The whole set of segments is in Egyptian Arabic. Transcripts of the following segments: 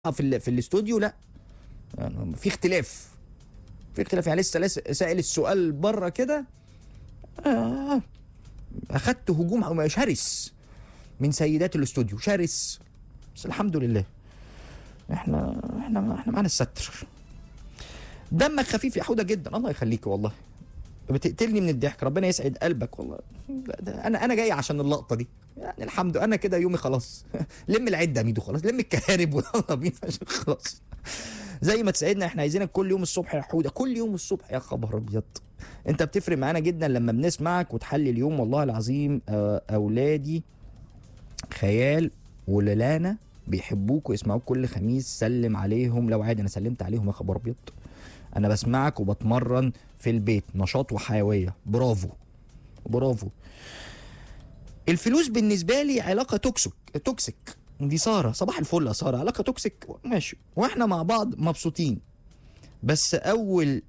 في ال- في الاستوديو لا يعني في اختلاف في اختلاف يعني لسه لسه سائل السؤال بره كده آه اخدت هجوم شرس من سيدات الاستوديو شرس بس الحمد لله احنا احنا احنا معانا الستر دمك خفيف يا حوده جدا الله يخليك والله بتقتلني من الضحك ربنا يسعد قلبك والله ده ده انا انا جاي عشان اللقطه دي يعني الحمد انا كده يومي خلاص لم العده ميدو خلاص لم الكهارب ويلا بينا عشان خلاص زي ما تسعدنا احنا عايزينك كل يوم الصبح يا حوده كل يوم الصبح يا خبر ابيض انت بتفرق معانا جدا لما بنسمعك وتحلي اليوم والله العظيم آه، اولادي خيال وللانا بيحبوك ويسمعوك كل خميس سلم عليهم لو عادي انا سلمت عليهم يا خبر ابيض انا بسمعك وبتمرن في البيت نشاط وحيويه برافو برافو الفلوس بالنسبه لي علاقه توكسيك توكسيك دي ساره صباح الفل يا ساره علاقه توكسيك ماشي واحنا مع بعض مبسوطين بس اول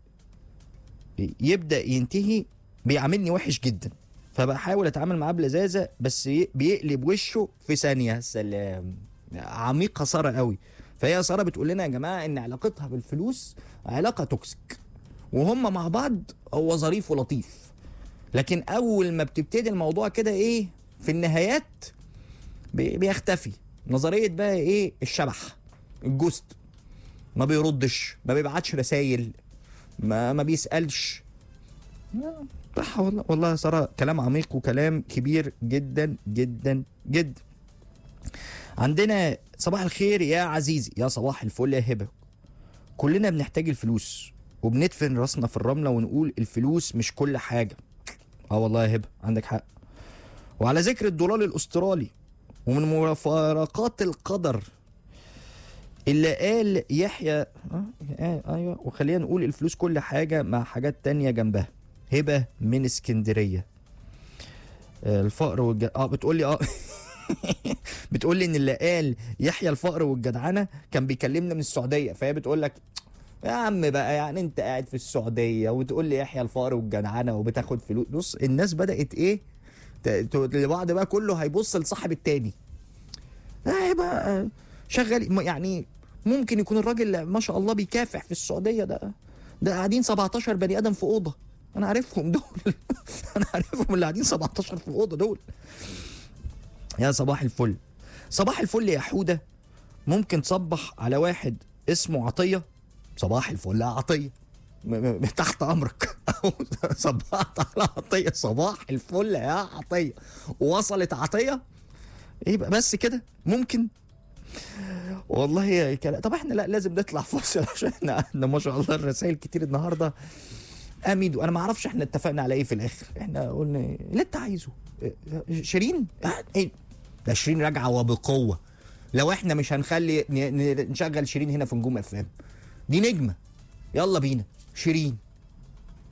يبدا ينتهي بيعاملني وحش جدا فبحاول اتعامل معاه بلذاذه بس ي- بيقلب وشه في ثانيه سلام عميقه ساره قوي فهي ساره بتقول لنا يا جماعه ان علاقتها بالفلوس علاقه توكسيك وهم مع بعض هو ظريف ولطيف لكن اول ما بتبتدي الموضوع كده ايه في النهايات بي- بيختفي نظريه بقى ايه الشبح الجوست ما بيردش ما بيبعتش رسايل ما ما بيسالش لا، صح والله والله يا ساره كلام عميق وكلام كبير جدا جدا جدا عندنا صباح الخير يا عزيزي يا صباح الفل يا هبه كلنا بنحتاج الفلوس وبندفن راسنا في الرمله ونقول الفلوس مش كل حاجه اه والله يا هبه عندك حق وعلى ذكر الدولار الاسترالي ومن مفارقات القدر اللي قال يحيى آه آه ايوه وخلينا نقول الفلوس كل حاجه مع حاجات تانية جنبها هبه من اسكندريه آه، الفقر والج... اه بتقول لي اه بتقول لي ان اللي قال يحيى الفقر والجدعنه كان بيكلمنا من السعوديه فهي بتقول لك يا عم بقى يعني انت قاعد في السعوديه وتقول لي يحيى الفقر والجدعنه وبتاخد فلوس بص الناس بدات ايه ت- ت- لبعض بقى كله هيبص لصاحب التاني لا يبقى شغال م- يعني ممكن يكون الراجل ما شاء الله بيكافح في السعوديه ده ده قاعدين 17 بني ادم في اوضه انا عارفهم دول انا عارفهم اللي قاعدين 17 في اوضه دول يا صباح الفل صباح الفل يا حوده ممكن تصبح على واحد اسمه عطيه صباح الفل يا عطيه م- م- تحت امرك صبحت على عطيه صباح الفل يا عطيه وصلت عطيه يبقى بس كده ممكن والله يا كلا طب احنا لا لازم نطلع فاصل عشان احنا عندنا ما شاء الله الرسائل كتير النهارده اميد وانا ما اعرفش احنا اتفقنا على ايه في الاخر احنا قلنا إيه؟ اللي انت عايزه إيه، شيرين آه، ايه ده شيرين راجعه وبقوه لو احنا مش هنخلي ن- ن- نشغل شيرين هنا في نجوم اف ام دي نجمه يلا بينا شيرين